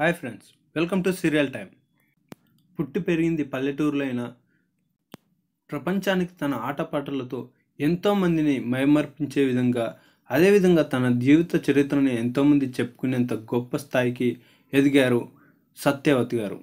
hi friends welcome to serial time పుట్టి పెరిగింది పల్లెటూరులో అయినా ప్రపంచానికి తన ఆటపాటలతో ఎంతోమందిని మైమర్పించే విధంగా అదేవిధంగా తన జీవిత చరిత్రని ఎంతోమంది చెప్పుకునేంత గొప్ప స్థాయికి ఎదిగారు సత్యవతి గారు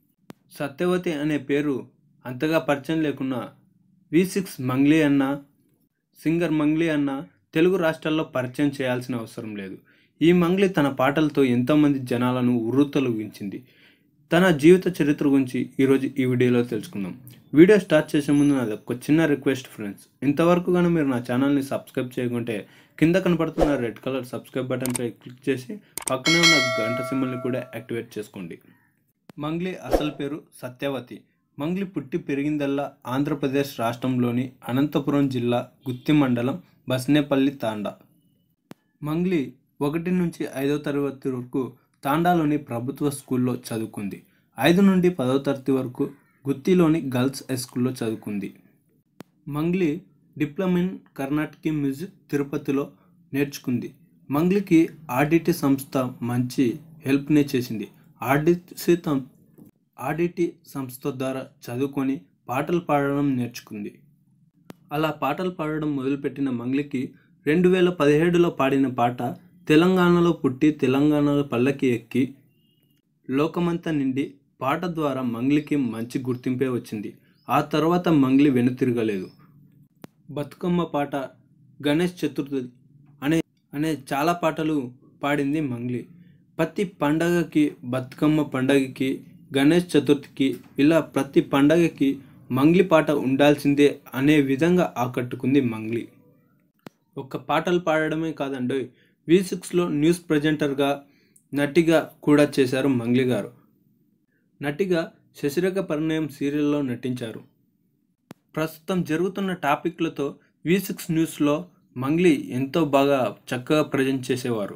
సత్యవతి అనే పేరు అంతగా పరిచయం లేకున్నా వి సిక్స్ మంగ్లీ అన్న సింగర్ మంగ్లీ అన్న తెలుగు రాష్ట్రాల్లో పరిచయం చేయాల్సిన అవసరం లేదు ఈ మంగ్లీ తన పాటలతో ఎంతోమంది జనాలను ఉర్రూతలొగించింది తన జీవిత చరిత్ర గురించి ఈరోజు ఈ వీడియోలో తెలుసుకుందాం వీడియో స్టార్ట్ చేసే ముందు నాది ఒక చిన్న రిక్వెస్ట్ ఫ్రెండ్స్ ఇంతవరకు కానీ మీరు నా ఛానల్ని సబ్స్క్రైబ్ చేయకుంటే కింద కనపడుతున్న రెడ్ కలర్ సబ్స్క్రైబ్ బటన్పై క్లిక్ చేసి పక్కనే ఉన్న గంట సింబల్ని కూడా యాక్టివేట్ చేసుకోండి మంగ్లీ అసలు పేరు సత్యవతి మంగ్లీ పుట్టి పెరిగిందల్లా ఆంధ్రప్రదేశ్ రాష్ట్రంలోని అనంతపురం జిల్లా గుత్తి మండలం బస్నేపల్లి తాండా మంగ్లీ ఒకటి నుంచి ఐదో తరగతి వరకు తాండాలోని ప్రభుత్వ స్కూల్లో చదువుకుంది ఐదు నుండి పదో తరగతి వరకు గుత్తిలోని గర్ల్స్ హై స్కూల్లో చదువుకుంది Mangli diploma in Karnataka music తిరుపతిలో నేర్చుకుంది మంగ్లీకి ఆర్డిటి సంస్థ మంచి హెల్ప్నే చేసింది ఆర్డిసి తం- ఆర్డిటి సంస్థ ద్వారా చదువుకొని పాటలు పాడడం నేర్చుకుంది అలా పాటలు పాడడం మొదలుపెట్టిన మంగ్లీకి రెండు వేల పదిహేడులో పాడిన పాట తెలంగాణలో పుట్టి తెలంగాణలో పల్లకి ఎక్కి లోకమంతా నిండి పాట ద్వారా మంగ్లీకి మంచి గుర్తింపే వచ్చింది ఆ తర్వాత మంగ్లీ వెనుతిరగలేదు బతుకమ్మ పాట గణేష్ చతుర్థి అనే అనే చాలా పాటలు పాడింది మంగ్లీ ప్రతి పండగకి బతుకమ్మ పండగకి గణేష్ చతుర్థికి ఇలా ప్రతి పండగకి మంగ్లీ పాట ఉండాల్సిందే అనే విధంగా ఆకట్టుకుంది మంగ్లీ ఒక్క పాటలు పాడడమే కాదండి వి సిక్స్లో న్యూస్ ప్రజెంటర్గా నటిగా కూడా చేశారు మంగ్లీ గారు నటిగా శశిరేఖ పరిణయం సీరియల్లో నటించారు ప్రస్తుతం జరుగుతున్న టాపిక్లతో వి సిక్స్ న్యూస్లో మంగ్లీ ఎంతో బాగా చక్కగా ప్రజెంట్ చేసేవారు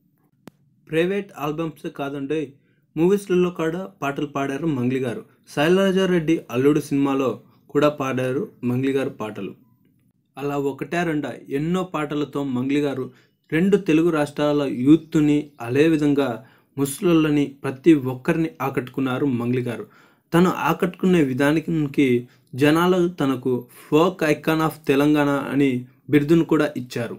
ప్రైవేట్ ఆల్బమ్సే కాదండి మూవీస్లలో కూడా పాటలు పాడారు మంగ్లీ గారు శైలజారెడ్డి అల్లుడు సినిమాలో కూడా పాడారు మంగ్లీ గారు పాటలు అలా ఒకటే రెండ ఎన్నో పాటలతో మంగ్లీ గారు రెండు తెలుగు రాష్ట్రాల యూత్ని అదేవిధంగా ముస్లింలని ప్రతి ఒక్కరిని ఆకట్టుకున్నారు మంగ్లీ గారు తను ఆకట్టుకునే విధానికి జనాలు తనకు ఫోక్ ఐకాన్ ఆఫ్ తెలంగాణ అని బిరుదును కూడా ఇచ్చారు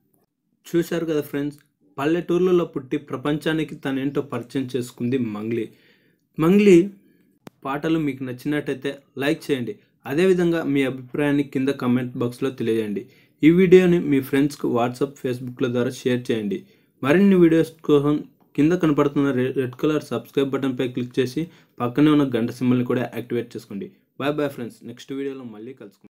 చూశారు కదా ఫ్రెండ్స్ పల్లెటూర్లలో పుట్టి ప్రపంచానికి తనేంటో పరిచయం చేసుకుంది మంగ్లీ మంగ్లీ పాటలు మీకు నచ్చినట్టయితే లైక్ చేయండి అదేవిధంగా మీ అభిప్రాయాన్ని కింద కమెంట్ బాక్స్లో తెలియజేయండి ఈ వీడియోని మీ ఫ్రెండ్స్కు వాట్సాప్ ఫేస్బుక్ల ద్వారా షేర్ చేయండి మరిన్ని వీడియోస్ కోసం కింద కనపడుతున్న రె- రెడ్ కలర్ సబ్స్క్రైబ్ బటన్పై క్లిక్ చేసి పక్కనే ఉన్న గంట సింబల్ని కూడా యాక్టివేట్ చేసుకోండి బాయ్ బాయ్ ఫ్రెండ్స్ నెక్స్ట్ వీడియోలో మళ్ళీ కలుసుకుందాం